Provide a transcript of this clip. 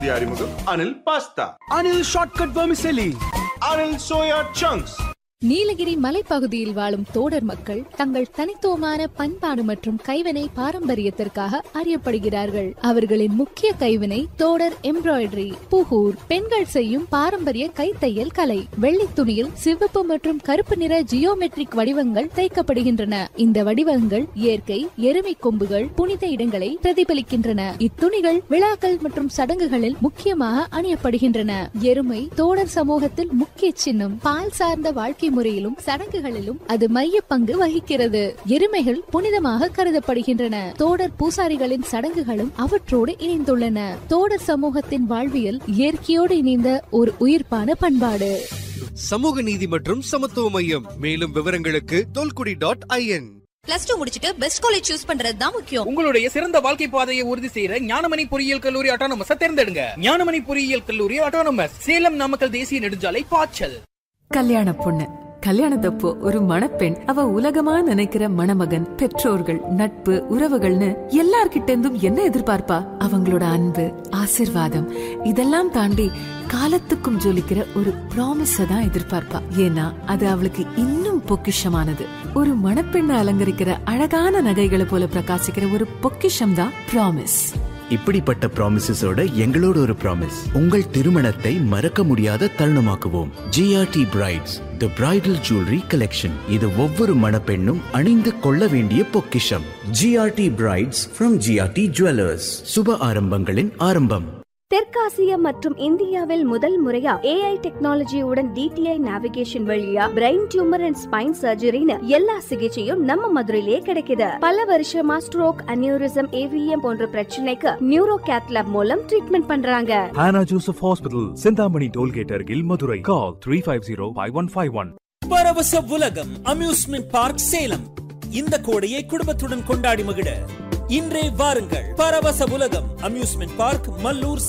புதிய அறிமுகம் Anil pasta Anil shortcut vermicelli Anil soya chunks Nilgiri மலைப்பகுதியில் வாழும் தோடர் மக்கள் தங்கள் தனித்துவமான பண்பாடு மற்றும் கைவினை பாரம்பரியத்திற்காக அறியப்படுகிறார்கள் அவர்களின் முக்கிய கைவினை தோடர் எம்ப்ராய்டரி புகூர் பெண்கள் செய்யும் பாரம்பரிய கைத்தையல் கலை வெள்ளி துணியில் சிவப்பு மற்றும் கருப்பு நிற ஜியோமெட்ரிக் வடிவங்கள் தைக்கப்படுகின்றன இந்த வடிவங்கள் இயற்கை எருமை கொம்புகள் புனித இடங்களை பிரதிபலிக்கின்றன இத்துணிகள் விழாக்கள் மற்றும் சடங்குகளில் முக்கியமாக அணியப்படுகின்றன எருமை தோடர் சமூகத்தில் முக்கிய சின்னம் பால் சார்ந்த வாழ்க்கை முறையிலும் சடங்குகளிலும் அது மைய பங்கு வகிக்கிறது எருமைகள் புனிதமாக கருதப்படுகின்றன தோடர் பூசாரிகளின் சடங்குகளும் அவற்றோடு இணைந்துள்ளன தோடர் சமூகத்தின் வாழ்வியல் இயற்கையோடு இணைந்த ஒரு உயிர்ப்பான பண்பாடு சமூக நீதி மற்றும் சமத்துவ மையம் மேலும் விவரங்களுக்கு Tholkudi dot in plus two முடிச்சிட்டு பெஸ்ட் காலேஜ் சூஸ் பண்றது தான் முக்கியம் உங்களுடைய சிறந்த வாழ்க்கை பாதையை உறுதி செய்யற ஞானமணி பொறியியல் கல்லூரி ஆட்டோனமஸ் தேர்ந்தெடுங்க ஞானமணி பொறியியல் கல்லூரி ஆட்டோனமஸ் சேலம் நாமக்கல் தேசிய நெடுஞ்சாலை பாய்ச்சல் கல்யாண பொண்ணு கல்யாணத்தப்போ ஒரு மணப்பெண் அவ உலகமா நினைக்கிற மணமகன் பெற்றோர்கள் நட்பு உறவுகள்னு எல்லார்கிட்ட இருந்தும் என்ன எதிர்பார்ப்பா அவங்களோட அன்பு ஆசிர்வாதம் இதெல்லாம் தாண்டி காலத்துக்கும் ஜொலிக்கிற ஒரு ப்ராமிஸ தான் எதிர்பார்ப்பா ஏன்னா அது அவளுக்கு இன்னும் பொக்கிஷமானது ஒரு மணப்பெண்ணை அலங்கரிக்கிற அழகான நகைகளை போல பிரகாசிக்கிற ஒரு பொக்கிஷம் தான் ப்ராமிஸ் இப்படிப்பட்ட ப்ராமிசஸோட எங்களோட ஒரு ப்ராமிஸ் உங்கள் திருமணத்தை மறக்க முடியாத தருணமாக்குவோம் GRT brides the bridal jewellery collection இது ஒவ்வொரு மணப்பெண்ணும் அணிந்து கொள்ள வேண்டிய பொக்கிஷம் GRT brides from GRT jewellers சுப ஆரம்பங்களின் ஆரம்பம் தெற்காசியா மற்றும் இந்தியாவில் முதல் முறையா ஏஐ டெக்னாலஜியுடன் டிடிஐ நேவிகேஷன் வழியா பிரெயின் டியூமர் அண்ட் ஸ்பைன் சர்ஜரின்னு எல்லா சிகிச்சையும் நம்ம மதுரையிலேயே கிடைக்குது பல வருஷமா ஸ்ட்ரோக் அனியூரிசம் ஏவிஎம் போன்ற பிரச்சனைக்கு நியூரோ கேத்லாப் மூலம் ட்ரீட்மெண்ட் பண்றாங்க ஹானா ஜோசப் ஹாஸ்பிட்டல் சிந்தாமணி டோல்கேட் அருகில் Madurai call three five zero five one five one பரவச உலகம் அம்யூஸ்மெண்ட் பார்க் சேலம் இந்த கோடையை குடும்பத்துடன் கொண்டாடி மகிழ இன்றே வாருங்கள் பரவச உலகம் அம்யூஸ்மெண்ட் பார்க் மல்லூர்